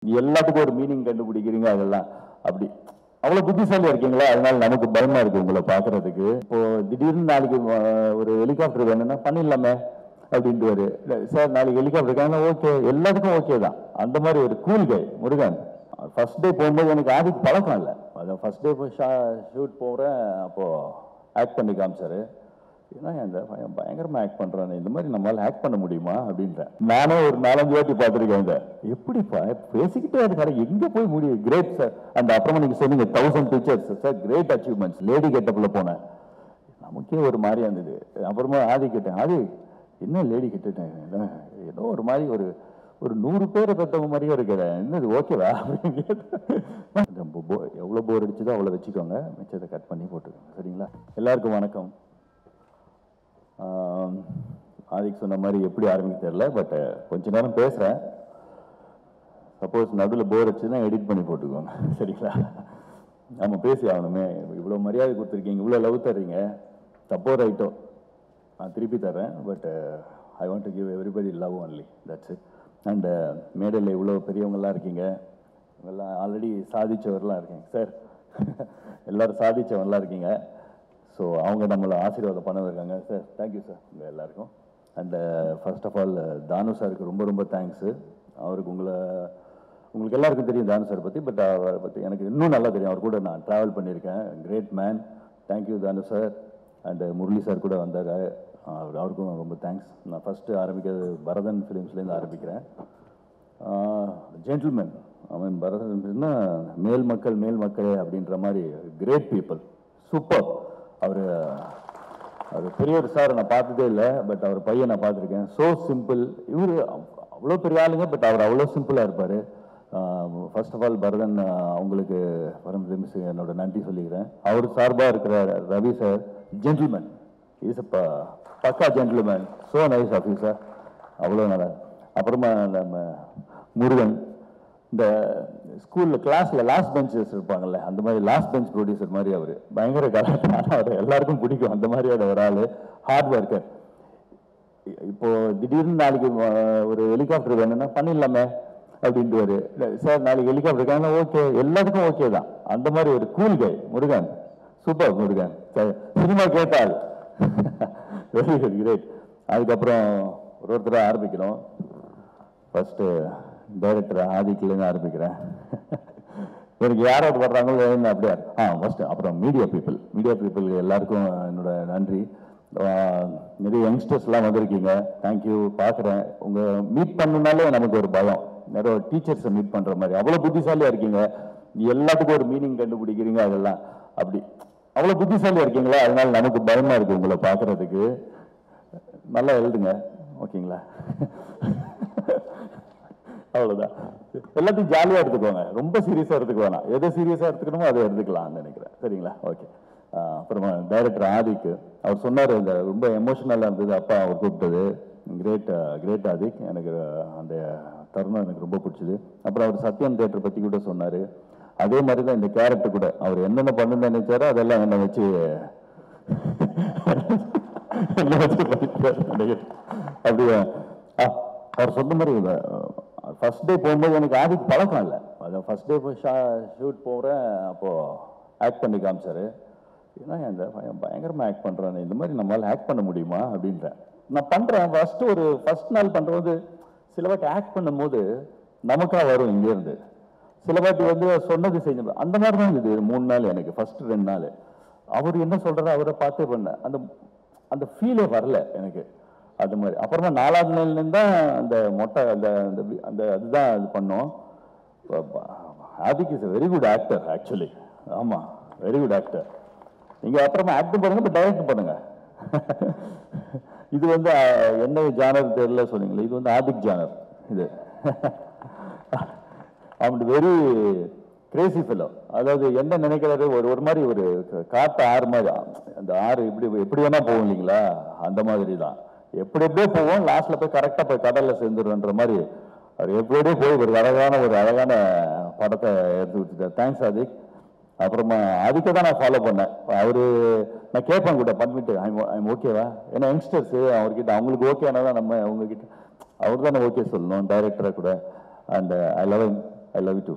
எல்லாத்துக்கும் ஒரு மீனிங் கண்டுபிடிக்கிறீங்க அதெல்லாம் அப்படி அவ்வளவு புத்திசாலியா இருக்கீங்களா அதனால நமக்கு பயமா இருக்கு உங்களை பாக்குறதுக்கு இப்போ திடீர்னு நாளைக்கு அஹ், ஒரு ஹெலிகாப்டர் வேணும்னா பண்ணிடலாமே அப்படின்ட்டு சார் நாளைக்கு ஹெலிகாப்டர் இருக்காங்க ஓகே எல்லாத்துக்கும் ஓகே தான் அந்த மாதிரி ஒரு cool guy Murugan first day போகும்போது எனக்கு ஆதிக்கு பழக்கம் இல்லை அதான் ஃபர்ஸ்ட் டே போய் ஷூட் போகிறேன் அப்போ ஆக்ட் பண்ணி காமிச்சாரு ஏன்னா அந்த பையன் பயங்கரமா ஆக்ட் பண்றானே இந்த மாதிரி நம்மளால ஆக்ட் பண்ண முடியுமா அப்படின்றேன் நானே ஒரு நாலஞ்சு வாட்டி பார்த்துருக்கேன் இந்த எப்படிப்பா பேசிக்கிட்டே இருக்காரு எங்க போய் முடியும் கிரேட் சார் அந்த அப்புறமா நீங்க சொன்னீங்க thousand pictures sir great achievements lady கெட்டப்ல போனேன் நமக்கே ஒரு மாதிரியா இருந்தது அப்புறமா ஆதி கேட்டேன் ஆதி என்ன லேடி கேட்டுட்டேன் ஏதோ ஒரு மாதிரி ஒரு ஒரு நூறு பேரை பெற்றவங்க மாதிரியே இருக்கிறேன் என்னது ஓகேவா அப்படின்னு கேட்டேன் ரொம்ப bo- எவ்வளவு போர் அடிச்சதோ அவ்வளோ வச்சுக்கோங்க மிச்சத்தை கட் பண்ணி போட்டுக்கோங்க சரிங்களா எல்லாருக்கும் வணக்கம் ஆம், ஆதிக் சொன்ன மாதிரி எப்படி ஆரம்பிக்க தெரியல பட் கொஞ்ச நேரம் பேசுகிறேன் சப்போஸ் நடுவில் போர் அடிச்சுன்னா எடிட் பண்ணி போட்டுக்கோங்க சரிங்களா நம்ம பேசி ஆகணுமே இவ்வளோ மரியாதை கொடுத்துருக்கீங்க இவ்வளோ லவ் தர்றீங்க தப்போ ரைட்டோ நான் திருப்பி தரேன் but I want to give everybody love only that's it and மேடையில் இவ்வளோ பெரியவங்கெல்லாம் இருக்கீங்க இவங்கெல்லாம் ஆல்ரெடி சாதிச்சவர்லாம் இருக்கீங்க சார் எல்லாரும் சாதிச்சவங்கலாம் இருக்கீங்க ஸோ அவங்க நம்மளை ஆசீர்வாதம் பண்ண இருக்காங்க சார் தேங்க்யூ சார் உங்கள் எல்லாருக்கும் அண்ட் ஃபர்ஸ்ட் ஆஃப் ஆல் தானு சாருக்கு ரொம்ப ரொம்ப தேங்க்ஸு அவருக்கு உங்களை உங்களுக்கு எல்லாருக்கும் தெரியும் தானு சார் பற்றி பட் அவரை பற்றி எனக்கு இன்னும் நல்லா தெரியும் அவர் கூட நான் ட்ராவல் பண்ணியிருக்கேன் great man thank you Thanu sir and Murali sir கூட வந்தார் அவர் அவருக்கும் ரொம்ப தேங்க்ஸ் நான் ஃபஸ்ட்டு ஆரம்பிக்கிறது பரதன் ஃபிலிம்ஸ்லேருந்து ஆரம்பிக்கிறேன் ஜென்டில்மேன் அவன் பரதன்னா மேல் மக்கள் மேல் மக்களே அப்படின்ற மாதிரி கிரேட் பீப்புள் சூப்பர் அவர் அவர் பெரியவர் சார் நான் பார்த்ததே இல்லை பட் அவர் பையன் நான் பார்த்துருக்கேன் ஸோ சிம்பிள் இவர் அவ்வளோ பெரிய ஆளுங்க பட் அவர் அவ்வளோ சிம்பிளாக இருப்பார் first of all Bharathan ah, அவங்களுக்கு பரம் மிஸ் என்னோட நன்றி சொல்லிக்கிறேன் அவர் சார்பாக இருக்கிற Ravi sir gentleman is a பக்கா ஜென்டில்மேன் ஸோ நைஸ் ஆஃபீஸர் அவ்வளோ நல்லா அப்புறமா நம்ம முருகன் இந்த ஸ்கூலில் கிளாஸில் லாஸ்ட் பெஞ்சஸ் இருப்பாங்கல்ல அந்த மாதிரி லாஸ்ட் பெஞ்ச் ப்ரொடியூசர் மாதிரி அவர் பயங்கர கலாட்டான அவர் எல்லாருக்கும் பிடிக்கும் அந்த மாதிரியான ஒரு ஆள் ஹார்ட் ஒர்க்கர் இப்போ திடீர்னு நாளைக்கு அஹ், ஒரு ஹெலிகாப்டர் வேணும்னா பண்ணிடலாமே அப்படின்ட்டு சார் நாளைக்கு ஹெலிகாப்டர் இருக்காங்க ஓகே எல்லாத்துக்கும் ஓகே தான் அந்த மாதிரி ஒரு cool guy Murugan super Murugan cinema கேட்டால் வெரி குட் கிரேட் அதுக்கப்புறம் ஒரு ஒருத்தராக ஆரம்பிக்கணும் ஃபர்ஸ்ட் டைரக்டர் ஆதிக்கிலேருந்து ஆரம்பிக்கிறேன் எனக்கு யாராவது வர்றாங்களோ என்ன அப்படியே ஆ ஃபர்ஸ்ட் அப்புறம் மீடியா பீப்புள் மீடியா பீப்புள் எல்லாருக்கும் என்னோட நன்றி ஆஹ் நிறைய யங்ஸ்டர்ஸ்லாம் வந்திருக்கீங்க தேங்க்யூ பார்க்குறேன் உங்கள் மீட் பண்ணனாலே நமக்கு ஒரு பயம் நிறைய டீச்சர்ஸை மீட் பண்ணுற மாதிரி அவ்வளோ புத்திசாலியாக இருக்கீங்க எல்லாத்துக்கும் ஒரு மீனிங் கண்டுபிடிக்கிறீங்க அதெல்லாம் அப்படி அவ்வளோ புத்திசாலியாக இருக்கீங்களா அதனால நமக்கு பயமாக இருக்குது உங்களை பார்க்குறதுக்கு நல்லா எழுதுங்க ஓகேங்களா அவ்வளவுதான் எல்லாத்தையும் ஜாலியா எடுத்துக்கோங்க ரொம்ப சீரியஸா எடுத்துக்க வேணாம் எதை சீரியஸா எடுத்துக்கணுமோ அதை எடுத்துக்கலாம்னு நினைக்கிறேன் சரிங்களா ஓகே அப்புறமா டைரக்டர் ஆதிக் அவர் சொன்னார் இந்த ரொம்ப எமோஷனலாக இருந்தது அப்பா அவர் கூப்பிட்டது கிரேட் கிரேட் ஆதிக் எனக்கு அந்த தருணம் எனக்கு ரொம்ப பிடிச்சது அப்புறம் அவர் சத்யம் தேட்டர் பத்தி கூட சொன்னாரு அதே மாதிரி தான் இந்த கேரக்டர் கூட அவர் என்னென்ன பண்ணணும்னு நினைச்சாரோ அதெல்லாம் என்னை வச்சு என்னை வச்சு பண்ணிட்டாரு நினைக்கிறேன். அப்படியா ஆ, அவர் சொன்ன மாதிரி ஃபர்ஸ்ட் டே போகும்போது எனக்கு ஆதிக்கு பழக்கம் இல்லை அதான் ஃபர்ஸ்ட் டே போய் ஷூட் போகிறேன் அப்போ ஆக்ட் பண்ணி காமிச்சாரு ஏன்னா அந்த பையன் பயங்கரமாக ஆக்ட் பண்ணுறானே இந்த மாதிரி நம்மளால ஆக்ட் பண்ண முடியுமா அப்படின்றேன் நான் பண்ணுறேன் ஃபர்ஸ்ட் ஒரு ஃபர்ஸ்ட் நாள் பண்ணும்போது சில வாட்டி ஆக்ட் பண்ணும்போது நமக்கா வரும் இங்கேருந்து சில வாட்டி வந்து சொன்னது செஞ்சு அந்த மாதிரி தான் இருந்தது மூணு நாள் எனக்கு ஃபர்ஸ்ட் ரெண்டு நாள் அவர் என்ன சொல்றாரோ அவரை பார்த்தே பண்ணேன் அந்த அந்த ஃபீலே வரல எனக்கு அது மாதிரி அப்புறமா நாலாவது நாள்லேருந்து தான் அந்த மொட்டை அந்த அந்த வி- அந்த அதுதான் இது பண்ணோம் Adhik is very good actor actually ஆமா வெரி குட் ஆக்டர் நீங்க அப்புறமா ஆக்ட் பண்ணுங்க பட் டைரக்ட் பண்ணுங்க இது வந்து அஹ், என்ன ஜானர் தெரியல சொன்னீங்களே இது வந்து ஆதிக் ஜானர் இது அவன் வெரி கிரேசி ஃபெல்லோ அதாவது என்ன நினைக்கிறாரு ஒரு ஒரு மாதிரி ஒரு க- காட்டு ஆறு மாதிரி அந்த ஆறு இப்படி எப்படி வேணா போகும் இல்லைங்களா அந்த மாதிரி தான் எப்படி எப்படியோ போவோம் லாஸ்ட்ல போய் கரெக்டாக போய் கடல்ல சேர்ந்துருன்ற மாதிரி அவர் எப்படியோ போய் ஒரு அழகான ஒரு அழகான படத்தை எடுத்து விட்டுட்டார் தேங்க்ஸ் ஆதிக் அப்புறமா அதுக்கு தான் நான் ஃபாலோ பண்ணேன் அவரு நான் கேட்பேன் கூட பண்ணிட்டு ஐம் ஓகேவா ஏன்னா யங்ஸ்டர்ஸ் அவர்கிட்ட அவங்களுக்கு ஓகே ஆனால் தான் நம்ம அவங்க கிட்ட அவர் தானே ஓகே சொல்லணும் டைரக்டரை கூட and I love I love you too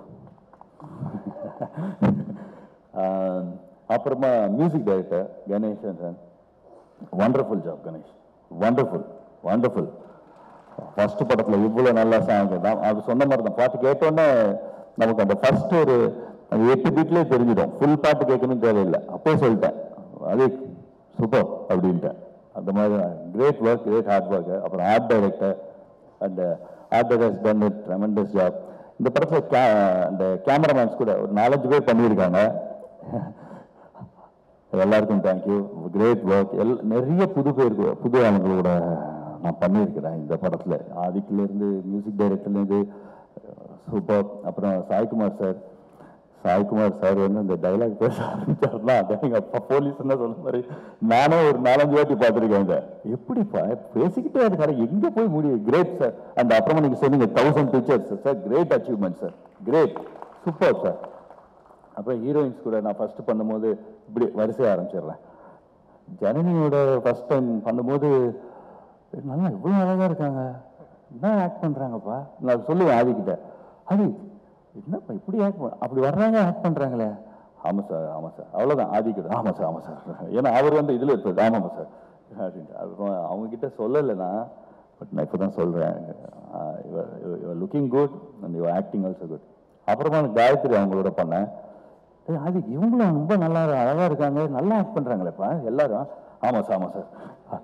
அப்புறமா music director Ganesan sir wonderful job Ganesh wonderful wonderful first படத்தில் இவ்வளோ நல்லா சாங் தான் அது சொன்ன மாதிரி தான் பாட்டு கேட்டோன்னே நமக்கு அந்த ஃபர்ஸ்ட் ஒரு அந்த எட்டு பீட்லேயே தெரிஞ்சிடும் ஃபுல் பாட்டு கேட்கணும் தேவையில்லை அப்போயே சொல்லிட்டேன் அது சூப்பர் அப்படின்ட்டேன் அந்த மாதிரி great work great hard work அப்புறம் art director and art director done it tremendous job இந்த படத்தில் கே அந்த கேமராமேன்ஸ் கூட ஒரு நாலஞ்சு பேர் பண்ணியிருக்காங்க எல்லாருக்கும் தேங்க்யூ கிரேட் ஒர்க் எல் நிறைய புது பேர் கூட- புது ஆளுங்களோட நான் பண்ணியிருக்கிறேன் இந்த படத்தில் ஆதிக்கிலேருந்து மியூசிக் டைரக்டர்லேருந்து சூப்பர் அப்புறம் சாய்குமார் சார் சாய்குமார் சார் வந்து இந்த டைலாக் பேச ஆரம்பிச்சாருன்னா அதான் எங்கள் அப்பா போலீஸ் என்ன சொன்ன மாதிரி நானே ஒரு நாலஞ்சு வாட்டி பார்த்துருக்கேன் இதை எப்படிப்பா பேசிக்கிட்டே இருக்காரு எங்கே போய் முடியும் கிரேட் சார் அந்த அப்புறமா நீங்கள் சொன்னீங்க thousand pictures sir great achievement sir great super sir அப்புறம் ஹீரோயின்ஸ் கூட நான் ஃபர்ஸ்ட் பண்ணும்போது இப்படி வரிசைய ஆரம்பிச்சிடுறேன் ஜனனியோட ஃபர்ஸ்ட் டைம் பண்ணும்போது நல்லா இவ்வளோ அழகாக இருக்காங்க என்ன ஆக்ட் பண்ணுறாங்கப்பா நான் சொல்லுவேன் ஆதிக்கிட்ட அது என்னப்பா இப்படி ஆக்ட் பண்ண அப்படி வர்றாங்க ஆக்ட் பண்ணுறாங்களே ஆமாம் சார் ஆமாம் சார் அவ்வளோதான் ஆதிக்கிட்ட ஆமாம் சார் ஆமாம் சார் ஏன்னா அவர் வந்து இதில் இருப்பார் ஆமாம் சார் அப்படின்ட்டு அப்புறம் அவங்கக்கிட்ட சொல்லலைன்னா பட் நான் இப்போ தான் சொல்கிறேன் looking good and your acting also good அப்புறமா நான் காயத்ரி அவங்களோட பண்ணேன் ஏய், அது இவங்களும் ரொம்ப நல்லா அழகா இருக்காங்க நல்லா ஆக்ட் பண்றாங்களேப்பா எல்லாரும் ஆமா சார் ஆமா சார்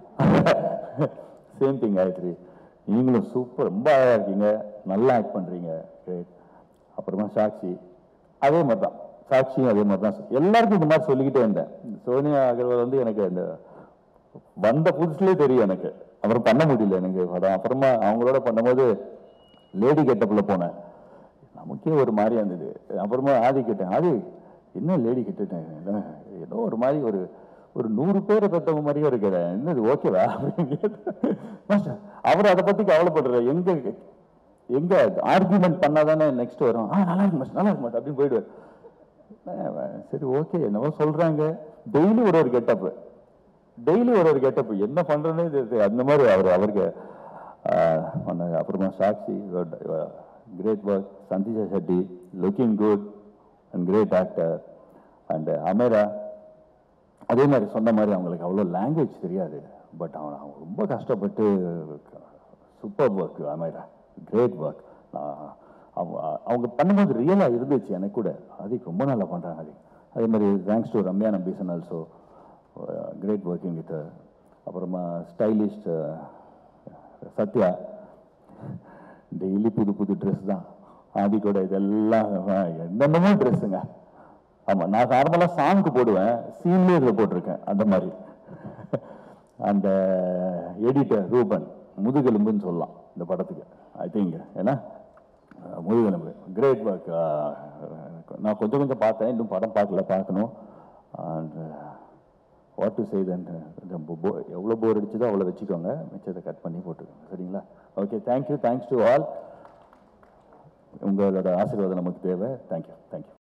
சேம் திங் காயத்ரி நீங்களும் சூப்பர் ரொம்ப அழகா இருக்கீங்க நல்லா ஆக்ட் பண்றீங்க கிரேட் அப்புறமா சாக்ஷி அதே மாதிரி தான் சாக்ஷியும் அதே மாதிரி தான் எல்லாருக்கும் இந்த மாதிரி சொல்லிக்கிட்டே இருந்தேன் சோனியா அகர்வால் வந்து எனக்கு இந்த வந்த புதுசுலேயே தெரியும் எனக்கு அப்புறம் பண்ண முடியல எனக்கு படம் அப்புறமா அவங்களோட பண்ணும்போது லேடி கெட்டப்பில் போனேன் நமக்கே ஒரு மாதிரியா இருந்தது அப்புறமா ஆதி கேட்டேன் ஆதி என்ன லேடி கிட்டேன் ஏதோ ஒரு மாதிரி ஒரு ஒரு நூறு பேரை பெற்றவங்க மாதிரியே இருக்கிறேன் என்னது ஓகேவா அப்படின்னு கேட்டேன். மாஸ்டர் அவர் அதை பத்தி கவலைப்படுற எங்க எங்க ஆர்குமெண்ட் பண்ணாதானே நெக்ஸ்ட் வரும் ஆ நல்லா இருக்கு மாஸ்டர் நல்லா இருக்கு மாஸ்டர் அப்படின்னு போயிடுவார் அஹ் சரி ஓகே என்னவோ சொல்றாங்க டெய்லி ஒரு ஒரு கெட்டப்பு டெய்லி ஒரு ஒரு கெட்டப் என்ன பண்றேன்னு தெரியுது அந்த மாதிரி அவர் அவருக்கு ஆஹ், பண்ணாங்க அப்புறமா Sakshi great work Sandeesha Shetty looking good and great actor and Amera அதே மாதிரி சொன்ன மாதிரி அவங்களுக்கு அவ்வளோ லாங்குவேஜ் தெரியாது பட் அவன் அவன் ரொம்ப கஷ்டப்பட்டு super work Amera great work அவங்க அவங்க பண்ணும்போது ரியலாக இருந்துச்சு எனக்கு கூட அதுக்கு ரொம்ப நல்லா பண்ணுறாங்க அது அதே மாதிரி thanks to Ramya Nambeesan also great working with அப்புறமா ஸ்டைலிஸ்ட் சத்யா டெய்லி புது புது ட்ரெஸ் தான் ஆதி கூட இதெல்லாம் அஹ், என்னென்னமோ ட்ரெஸ்ஸுங்க ஆமாம் நான் நார்மலாக சாங்க்கு போடுவேன் சீன்லேயே இதில் போட்டிருக்கேன் அந்த மாதிரி அந்த எடிட்டர் ரூபன் முதுகெலும்புன்னு சொல்லலாம் இந்த படத்துக்கு ஐ திங்க் ஏன்னா அஹ், முதுகெலும்பு கிரேட் ஒர்க் நான் கொஞ்சம் கொஞ்சம் பார்த்தேன் இன்னும் படம் பார்க்கல பார்க்கணும் அண்ட் வாட் டு செய்தன் எவ்வளோ போர் அடிச்சதோ அவ்வளோ வச்சுக்கோங்க மிச்சத்தை கட் பண்ணி போட்டுக்கோங்க சரிங்களா okay thank you thanks to all உங்களோட ஆசீர்வாதம் நமக்கு தேவை தேங்க்யூ தேங்க்யூ